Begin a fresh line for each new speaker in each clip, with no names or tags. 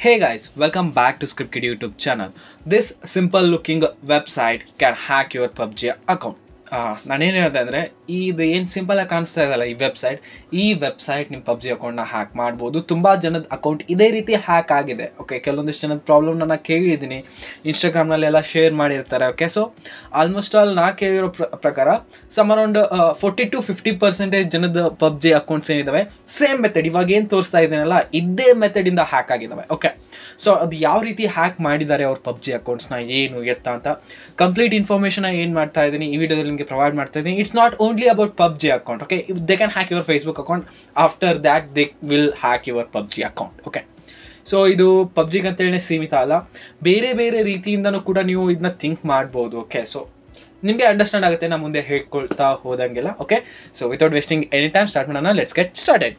Hey guys, welcome back to ScriptKid YouTube channel. This simple looking website can hack your PUBG account. ನಾನೇನು ಹೇಳಿದೆ ಅಂದರೆ ಇದು ಏನು ಸಿಂಪಲಾಗಿ ಕಾಣಿಸ್ತಾ ಇದಲ್ಲ ಈ ವೆಬ್ಸೈಟ್ ಈ ವೆಬ್ಸೈಟ್ ನಿಮ್ಮ ಪಬ್ಜಿ ಅಕೌಂಟ್ನ ಹ್ಯಾಕ್ ಮಾಡ್ಬೋದು ತುಂಬ ಜನದ ಅಕೌಂಟ್ ಇದೇ ರೀತಿ ಹ್ಯಾಕ್ ಆಗಿದೆ ಓಕೆ ಕೆಲವೊಂದಿಷ್ಟು ಜನದ ಪ್ರಾಬ್ಲಮ್ ನಾನು ಕೇಳಿದ್ದೀನಿ ಇನ್ಸ್ಟಾಗ್ರಾಮ್ನಲ್ಲೆಲ್ಲ ಶೇರ್ ಮಾಡಿರ್ತಾರೆ ಓಕೆ ಸೊ ಆಲ್ಮೋಸ್ಟ್ ಆಲ್ ನಾ ಕೇಳಿರೋ ಪ್ರ ಪ್ರಕಾರ some around forty to fifty percentage ಜನದ ಪಬ್ಜಿ ಅಕೌಂಟ್ಸ್ ಏನಿದಾವೆ ಸೇಮ್ ಮೆಥಡ್ ಇವಾಗ ಏನು ತೋರಿಸ್ತಾ ಇದ್ದೀನಲ್ಲ ಇದೇ ಮೆಥಡಿಂದ ಹ್ಯಾಕ್ ಆಗಿದ್ದಾವೆ ಓಕೆ ಸೊ ಅದು ಯಾವ ರೀತಿ ಹ್ಯಾಕ್ ಮಾಡಿದ್ದಾರೆ ಅವ್ರ ಪಬ್ಜಿ ಅಕೌಂಟ್ಸ್ನ ಏನು ಎತ್ತ ಅಂತ ಕಂಪ್ಲೀಟ್ ಇನ್ಫಾರ್ಮೇಷನ್ ಏನು ಮಾಡ್ತಾ ಇದ್ದೀನಿ ಈ ವಿಡಿಯೋದಲ್ಲಿ ನಿಮಗೆ ಪ್ರೊವೈಡ್ ಮಾಡ್ತಾ ಇದ್ದೀನಿ it's not only about PUBG account okay they can hack your Facebook account after that they will hack your PUBG account okay so ಇದು ಪಬ್ಜಿಗೆ ಅಂತೇಳಿ ಸೀಮಿತ ಅಲ್ಲ ಬೇರೆ ಬೇರೆ ರೀತಿಯಿಂದನೂ ಕೂಡ ನೀವು ಇದನ್ನ ಥಿಂಕ್ ಮಾಡ್ಬೋದು ಓಕೆ ಸೊ ನಿಮಗೆ ಅಂಡರ್ಸ್ಟ್ಯಾಂಡ್ ಆಗುತ್ತೆ ನಾನು ಮುಂದೆ ಹೇಳ್ಕೊಳ್ತಾ ಹೋದಂಗೆಲ್ಲ okay so without wasting any time start ಮಾಡೋಣ let's get started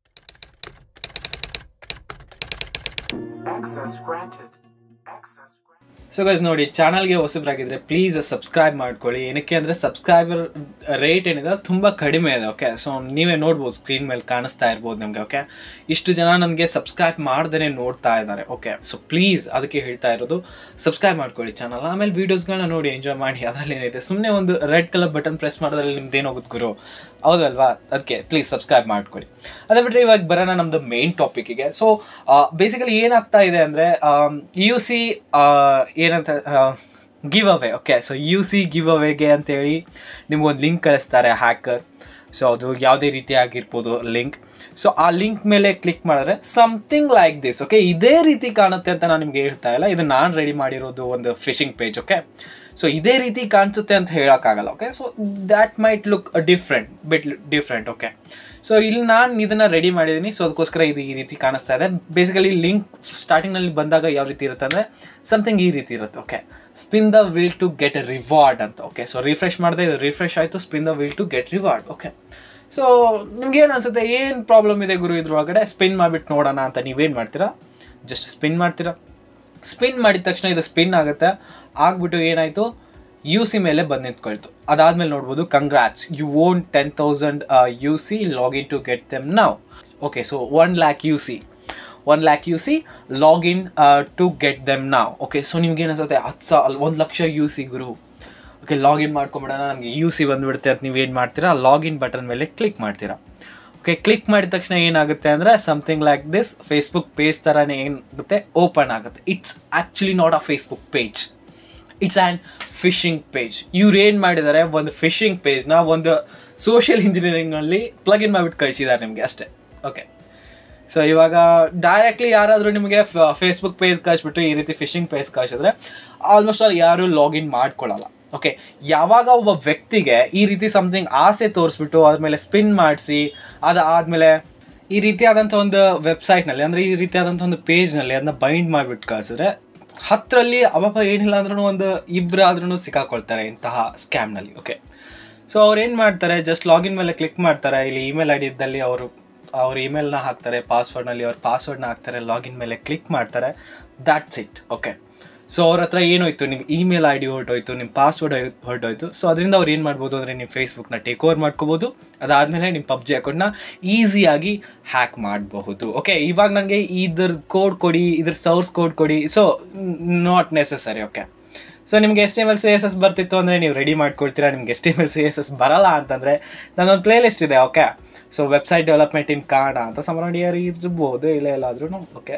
Access granted. Access granted.
So guys ನೋಡಿ ಚಾನಲ್ಗೆ ಹೊಸಬ್ರಾಗಿದ್ರೆ ಪ್ಲೀಸ್ ಸಬ್ಸ್ಕ್ರೈಬ್ ಮಾಡ್ಕೊಳ್ಳಿ ಏನಕ್ಕೆ ಅಂದರೆ ಸಬ್ಸ್ಕ್ರೈಬರ್ ರೇಟ್ ಏನಿದೆ ಅದು ತುಂಬ ಕಡಿಮೆ ಇದೆ ಓಕೆ ಸೊ ನೀವೇ ನೋಡ್ಬೋದು ಸ್ಕ್ರೀನ್ ಮೇಲೆ ಕಾಣಿಸ್ತಾ ಇರ್ಬೋದು ನಿಮಗೆ ಓಕೆ ಇಷ್ಟು ಜನ ನನಗೆ ಸಬ್ಸ್ಕ್ರೈಬ್ ಮಾಡ್ದೇ ನೋಡ್ತಾ ಇದ್ದಾರೆ ಓಕೆ ಸೊ ಪ್ಲೀಸ್ ಅದಕ್ಕೆ ಹೇಳ್ತಾ ಇರೋದು ಸಬ್ಸ್ಕ್ರೈಬ್ ಮಾಡ್ಕೊಳ್ಳಿ ಚಾನಲ್ ಆಮೇಲೆ ವೀಡಿಯೋಸ್ಗಳನ್ನ ನೋಡಿ ಎಂಜಾಯ್ ಮಾಡಿ ಅದರಲ್ಲಿ ಏನಿದೆ ಸುಮ್ಮನೆ ಒಂದು ರೆಡ್ ಕಲರ್ ಬಟನ್ ಪ್ರೆಸ್ ಮಾಡೋದ್ರಲ್ಲಿ ನಿಮ್ದು ಏನಾಗುತ್ತೆ ಗುರು ಹೌದಲ್ವಾ ಅದಕ್ಕೆ ಪ್ಲೀಸ್ ಸಬ್ಸ್ಕ್ರೈಬ್ ಮಾಡ್ಕೊಳ್ಳಿ ಅದೇ ಬಿಟ್ಟರೆ ಇವಾಗ ಬರೋಣ ನಮ್ಮದು ಮೇನ್ ಟಾಪಿಕ್ಕಿಗೆ ಸೊ ಬೇಸಿಕಲಿ ಏನಾಗ್ತಾ ಇದೆ ಅಂದರೆ ಯು ಸಿ ಏನಂತ give away okay so U C give ಅವೇಗೆ ಅಂತೇಳಿ ನಿಮ್ಗೊಂದು ಲಿಂಕ್ ಕಳಿಸ್ತಾರೆ ಹ್ಯಾಕರ್ ಸೊ ಅದು ಯಾವುದೇ ರೀತಿ ಆಗಿರ್ಬೋದು ಲಿಂಕ್ ಸೊ ಆ ಲಿಂಕ್ ಮೇಲೆ ಕ್ಲಿಕ್ ಮಾಡಿದ್ರೆ ಸಮಥಿಂಗ್ ಲೈಕ್ ದಿಸ್ ಓಕೆ ಇದೇ ರೀತಿ ಕಾಣುತ್ತೆ ಅಂತ ನಾನು ನಿಮ್ಗೆ ಹೇಳ್ತಾ ಇಲ್ಲ ಇದು ನಾನು ರೆಡಿ ಮಾಡಿರೋದು ಒಂದು ಫಿಶಿಂಗ್ ಪೇಜ್ ಓಕೆ ಸೊ ಇದೇ ರೀತಿ ಕಾಣಿಸುತ್ತೆ ಅಂತ ಹೇಳೋಕ್ಕಾಗಲ್ಲ okay so that might look different bit different okay so ಇಲ್ಲಿ ನಾನು ಇದನ್ನು ರೆಡಿ ಮಾಡಿದ್ದೀನಿ ಸೊ ಅದಕ್ಕೋಸ್ಕರ ಇದು ಈ ರೀತಿ ಕಾಣಿಸ್ತಾ ಇದೆ ಬೇಸಿಕಲಿ ಲಿಂಕ್ ಸ್ಟಾರ್ಟಿಂಗ್ನಲ್ಲಿ ಬಂದಾಗ ಯಾವ ರೀತಿ ಇರುತ್ತೆ ಅಂದರೆ ಸಮಥಿಂಗ್ ಈ ರೀತಿ ಇರುತ್ತೆ okay spin the wheel to get a reward ಅಂತ ಓಕೆ ಸೊ ರಿಫ್ರೆಶ್ ಮಾಡಿದೆ ಇದು ರಿಫ್ರೆಶ್ ಆಯಿತು spin the wheel to get reward okay so ನಿಮ್ಗೆ ಏನು ಅನಿಸುತ್ತೆ ಏನು ಪ್ರಾಬ್ಲಮ್ ಇದೆ ಗುರು ಇದ್ರೊಳಗಡೆ ಸ್ಪಿನ್ ಮಾಡಿಬಿಟ್ಟು ನೋಡೋಣ ಅಂತ ನೀವೇನು ಮಾಡ್ತೀರಾ ಜಸ್ಟ್ ಸ್ಪಿನ್ ಮಾಡ್ತೀರಾ ಸ್ಪಿನ್ ಮಾಡಿದ ತಕ್ಷಣ ಇದು ಸ್ಪಿನ್ ಆಗುತ್ತೆ ಆಗ್ಬಿಟ್ಟು ಏನಾಯಿತು ಯು ಸಿ ಮೇಲೆ ಬಂದು ನಿಂತ್ಕೊಳ್ತು ಅದಾದಮೇಲೆ ನೋಡ್ಬೋದು congrats you won ten thousand U C login to get them ನಾವು okay so one lakh U C one lakh U C login to get them ನಾವು ಓಕೆ ಸೊ ನಿಮ್ಗೆ ಏನಿಸುತ್ತೆ ಹತ್ತು ಸಾವಿರ ಒಂದು ಲಕ್ಷ ಯು ಸಿ ಗುರು ಓಕೆ ಲಾಗಿನ್ ಮಾಡ್ಕೊಂಬಿಡೋಣ ನಮಗೆ ಯು ಸಿ ಬಂದುಬಿಡುತ್ತೆ ಅಂತ ನೀವು ಏನು ಮಾಡ್ತೀರಾ ಲಾಗಿನ್ ಬಟನ್ ಮೇಲೆ ಕ್ಲಿಕ್ ಮಾಡ್ತೀರಾ ಓಕೆ ಕ್ಲಿಕ್ ಮಾಡಿದ ತಕ್ಷಣ ಏನಾಗುತ್ತೆ ಅಂದರೆ something like this Facebook page ಥರನೇ ಏನಾಗುತ್ತೆ ಓಪನ್ ಆಗುತ್ತೆ it's actually not a Facebook page it's an phishing page ಇವ್ರು ಏನು ಮಾಡಿದ್ದಾರೆ ಒಂದು ಫಿಶಿಂಗ್ ಪೇಜ್ನ ಒಂದು ಸೋಷಿಯಲ್ ಇಂಜಿನಿಯರಿಂಗ್ನಲ್ಲಿ ಪ್ಲಗಿನ್ ಮಾಡಿಬಿಟ್ಟು ಕಳಿಸಿದ್ದಾರೆ ನಿಮಗೆ ಅಷ್ಟೇ ಓಕೆ ಸೊ ಇವಾಗ ಡೈರೆಕ್ಟ್ಲಿ ಯಾರಾದರೂ ನಿಮಗೆ ಫೇಸ್ಬುಕ್ ಪೇಜ್ ಕಳಿಸ್ಬಿಟ್ಟು ಈ ರೀತಿ ಫಿಶಿಂಗ್ ಪೇಜ್ ಕಳಿಸಿದ್ರೆ ಆಲ್ಮೋಸ್ಟ್ ಆಲ್ ಯಾರು ಲಾಗಿನ್ ಮಾಡ್ಕೊಳ್ಳಲ್ಲ ಓಕೆ ಯಾವಾಗ ಒಬ್ಬ ವ್ಯಕ್ತಿಗೆ ಈ ರೀತಿ ಸಮಥಿಂಗ್ ಆಸೆ ತೋರಿಸ್ಬಿಟ್ಟು ಅದ್ಮೇಲೆ ಸ್ಪಿನ್ ಮಾಡಿಸಿ ಅದಾದಮೇಲೆ ಈ ರೀತಿಯಾದಂಥ ಒಂದು ವೆಬ್ಸೈಟ್ನಲ್ಲಿ ಅಂದರೆ ಈ ರೀತಿಯಾದಂಥ ಒಂದು ಪೇಜ್ನಲ್ಲಿ ಅದನ್ನ ಬೈಂಡ್ ಮಾಡಿಬಿಟ್ಟು ಕಳಿಸಿದ್ರೆ ಹತ್ತರಲ್ಲಿ ಅವಪ್ಪ ಏನಿಲ್ಲ ಅಂದ್ರೂ ಒಂದು ಇಬ್ಬರು ಆದ್ರೂ ಸಿಕ್ಕಾಕೊಳ್ತಾರೆ ಇಂತಹ ಸ್ಕ್ಯಾಮ್ನಲ್ಲಿ ಓಕೆ ಸೊ ಅವ್ರು ಏನು ಮಾಡ್ತಾರೆ ಜಸ್ಟ್ ಲಾಗಿನ್ ಮೇಲೆ ಕ್ಲಿಕ್ ಮಾಡ್ತಾರೆ ಇಲ್ಲಿ ಇಮೇಲ್ ಐ ಡಿ ಇದ್ದಲ್ಲಿ ಅವರು ಅವ್ರ ಇಮೇಲ್ನ ಹಾಕ್ತಾರೆ ಪಾಸ್ವರ್ಡ್ನಲ್ಲಿ ಅವ್ರ ಪಾಸ್ವರ್ಡ್ನ ಹಾಕ್ತಾರೆ ಲಾಗಿನ್ ಮೇಲೆ ಕ್ಲಿಕ್ ಮಾಡ್ತಾರೆ ದ್ಯಾಟ್ಸ್ ಇಟ್ ಓಕೆ ಸೊ ಅವ್ರ ಹತ್ರ ಏನೋಯ್ತು ನಿಮ್ಮ ಇಮೇಲ್ ಐ ಡಿ ಹೊರಟೋಯ್ತು ನಿಮ್ಮ ಪಾಸ್ವರ್ಡ್ ಹೊರಟೋಯ್ತು ಸೊ ಅದರಿಂದ ಅವ್ರು ಏನು ಮಾಡ್ಬೋದು ಅಂದರೆ ನಿಮ್ಮ ಫೇಸ್ಬುಕ್ನ ಟೇಕ್ ಓವರ್ ಮಾಡ್ಕೋಬೋದು ಅದಾದಮೇಲೆ ನಿಮ್ಮ ಪಬ್ಜಿ ಅಕೌಂಟ್ನ ಈಸಿಯಾಗಿ ಹ್ಯಾಕ್ ಮಾಡಬಹುದು ಓಕೆ ಇವಾಗ ನನಗೆ ಇದ್ರ ಕೋಡ್ ಕೊಡಿ ಇದ್ರ ಸೌರ್ಸ್ ಕೋಡ್ ಕೊಡಿ so not necessary okay so ನಿಮಗೆ S T M L C S S ಬರ್ತಿತ್ತು ಅಂದರೆ ನೀವು ರೆಡಿ ಮಾಡ್ಕೊಳ್ತೀರಾ ನಿಮ್ಗೆ S T M L C S S ಬರಲ್ಲ ಅಂತಂದರೆ ನನ್ನೊಂದು ಪ್ಲೇ ಲಿಸ್ಟ್ ಇದೆ okay so website development in ಕಾರಣ ಅಂತ ಸಮರೌಂಡ್ ಇಯರ್ ಇರ್ಬೋದು ಇಲ್ಲ ಎಲ್ಲಾದ್ರೂ ಓಕೆ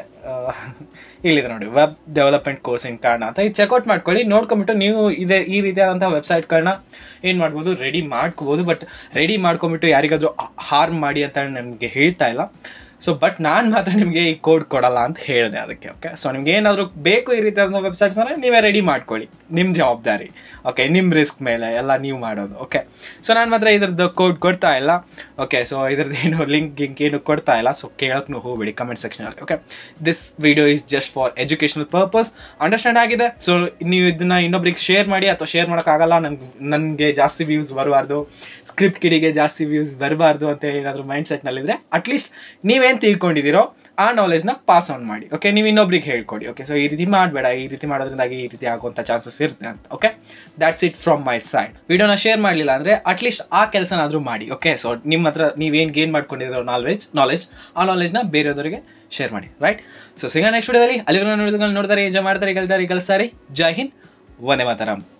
ಇಲ್ಲಿದೆ ನೋಡಿ ವೆಬ್ ಡೆವಲಪ್ಮೆಂಟ್ ಕೋರ್ಸ್ ಇನ್ ಕಾರಣ ಅಂತ ಇದು ಚೆಕ್ಔಟ್ ಮಾಡ್ಕೊಳ್ಳಿ ನೋಡ್ಕೊಂಬಿಟ್ಟು ನೀವು ಇದೇ ಈ ರೀತಿಯಾದಂಥ ವೆಬ್ಸೈಟ್ಗಳನ್ನ ಏನು ಮಾಡ್ಬೋದು ರೆಡಿ ಮಾಡ್ಕೋಬೋದು ಬಟ್ ರೆಡಿ ಮಾಡ್ಕೊಂಬಿಟ್ಟು ಯಾರಿಗಾದರೂ ಹಾರ್ಮ್ ಮಾಡಿ ಅಂತ ನನಗೆ ಹೇಳ್ತಾ ಇಲ್ಲ ಸೊ ಬಟ್ ನಾನು ಮಾತ್ರ ನಿಮಗೆ ಈ ಕೋಡ್ ಕೊಡಲ್ಲ ಅಂತ ಹೇಳಿದೆ ಅದಕ್ಕೆ ಓಕೆ ಸೊ ನಿಮ್ಗೆ ಏನಾದರೂ ಬೇಕು ಈ ರೀತಿಯಾದ ವೆಬ್ಸೈಟ್ಸ್ ಅಂದರೆ ನೀವೇ ರೆಡಿ ಮಾಡ್ಕೊಳ್ಳಿ ನಿಮ್ಮ ಜವಾಬ್ದಾರಿ ಓಕೆ ನಿಮ್ಮ ರಿಸ್ಕ್ ಮೇಲೆ ಎಲ್ಲ ನೀವು ಮಾಡೋದು ಓಕೆ ಸೊ ನಾನು ಮಾತ್ರ ಇದ್ರದ್ದು ಕೋಡ್ ಕೊಡ್ತಾ ಇಲ್ಲ ಓಕೆ ಸೊ ಇದ್ರದ್ದು ಏನು ಲಿಂಕ್ ಗಿಂಕ್ ಏನು ಕೊಡ್ತಾ ಇಲ್ಲ ಸೊ ಕೇಳೋಕ್ಕೂ ಹೋಗ್ಬೇಡಿ ಕಮೆಂಟ್ ಸೆಕ್ಷನಲ್ಲಿ okay this video is just for educational purpose understand ಆಗಿದೆ ಸೊ ನೀವು ಇದನ್ನು ಇನ್ನೊಬ್ರಿಗೆ ಶೇರ್ ಮಾಡಿ ಅಥವಾ ಶೇರ್ ಮಾಡೋಕ್ಕಾಗಲ್ಲ ನನಗೆ ನನಗೆ ಜಾಸ್ತಿ ವ್ಯೂಸ್ ಬರಬಾರ್ದು ಸ್ಕ್ರಿಪ್ಟ್ ಕಿಡಿಗೆ ಜಾಸ್ತಿ ವ್ಯೂಸ್ ಬರಬಾರ್ದು ಅಂತ ಏನಾದರೂ ಮೈಂಡ್ ಸೆಟ್ನಲ್ಲಿದ್ದರೆ ಅಟ್ಲೀಸ್ಟ್ ನೀವೇನು ತಿಳ್ಕೊಂಡಿದ್ದೀರೋ ಆ ನಾಲೆಜ್ನ ಪಾಸ್ ಆನ್ ಮಾಡಿ ಓಕೆ ನೀವು ಇನ್ನೊಬ್ರಿಗೆ ಹೇಳ್ಕೊಡಿ ಓಕೆ ಸೊ ಈ ರೀತಿ ಮಾಡಬೇಡ ಈ ರೀತಿ ಮಾಡೋದ್ರಿಂದಾಗಿ ಈ ರೀತಿ ಆಗುವಂಥ ಚಾನ್ಸಸ್ ಇರುತ್ತೆ ಅಂತ okay that's it from my side ವಿಡಿಯೋನ ಶೇರ್ ಮಾಡಲಿಲ್ಲ ಅಂದರೆ ಅಟ್ಲೀಸ್ಟ್ ಆ ಕೆಲಸನಾದರೂ ಮಾಡಿ ಓಕೆ ಸೊ ನಿಮ್ಮ ಹತ್ರ ನೀವೇನು ಗೇನ್ ಮಾಡ್ಕೊಂಡಿರೋ ನಾಲೆಜ್ ನಾಲೆಜ್ ಆ ನಾಲೆಜ್ನ ಬೇರೆಯವರಿಗೆ ಶೇರ್ ಮಾಡಿ ರೈಟ್ ಸೊ ಸಿಗ ನೆಕ್ಸ್ಟ್ ವಿಡಿಯೋದಲ್ಲಿ ಅಲ್ಲಿವರೆಗೂ ನೋಡಿದ್ರೆ ನೋಡ್ತಾರೆ ಎಂಜಾಯ್ ಮಾಡ್ತಾರೆ ಗೆಲ್ತಾರೆ ಗೆಲ್ಸ್ತಾರೆ ಜೈ ಹಿಂದ್ ವಂದೇ ಮಾತರಂ